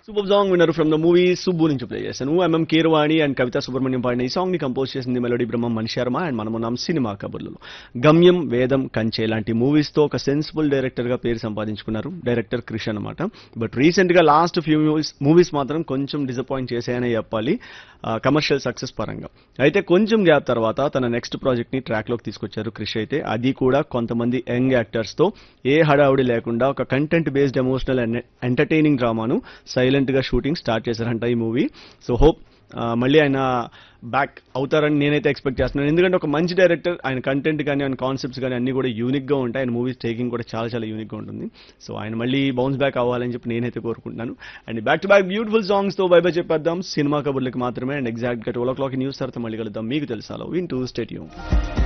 super song విన్నారు from the movie Subbu నుంచి play చేశాను ఎంఎం కీరవాణి అండ్ కవిత సుబ్రహ్మణ్యం పాడిన ఈ సాంగ్ ని కంపోజ్ చేసింది మెలోడీ బ్రహ్మం మణి శర్మ అండ్ మనం ఉన్నాం సినిమా కబుర్లలో గమ్యం వేదం కంచే లాంటి మూవీస్ తో ఒక సెన్సిబుల్ డైరెక్టర్ గా పేరు సంపాదించుకున్నారు డైరెక్టర్ క్రిష్ అనమాట బట్ రీసెంట్ గా లాస్ట్ ఫ్యూ మూవీస్ మూవీస్ మాత్రం కొంచెం డిసప్పాయింట్ చేశాయనే చెప్పాలి కమర్షియల్ సక్సెస్ పరంగా అయితే కొంచెం గ్యాప్ తర్వాత తన నెక్స్ట్ ప్రాజెక్ట్ ని ట్రాక్ లోకి తీసుకొచ్చారు క్రిష్ అయితే అది కూడా కొంతమంది యంగ్ యాక్టర్స్ తో ఏ హడావుడి లేకుండా ఒక content based emotional and entertaining డ్రామాను సైలెంట్ గా షూటింగ్ స్టార్ట్ చేశారంట ఈ మూవీ సో హోప్ మళ్ళీ ఆయన బ్యాక్ అవుతారని నేనైతే ఎక్స్పెక్ట్ చేస్తున్నాను ఎందుకంటే ఒక మంచి డైరెక్టర్ ఆయన కంటెంట్ కానీ ఆయన కాన్సెప్ట్స్ కానీ అన్ని కూడా యూనిక్ గా ఉంటాయి ఆయన మూవీస్ టేకింగ్ కూడా చాలా చాలా యూనిక్ గా ఉంటుంది సో ఆయన మళ్ళీ బౌన్స్ బ్యాక్ అవ్వాలని చెప్పి నేనైతే కోరుకుంటున్నాను and back to back beautiful songs తో బై బై చెప్పేద్దాం సినిమా కబుర్లకి మాత్రమే అండ్ ఎగ్జాక్ట్ గా ట్వెల్వ్ ఓ క్లాక్ న్యూస్ తర్వాత మళ్ళీ కలుద్దాం మీకు తెలుసాలో విన్ టూ స్టేట్యూమ్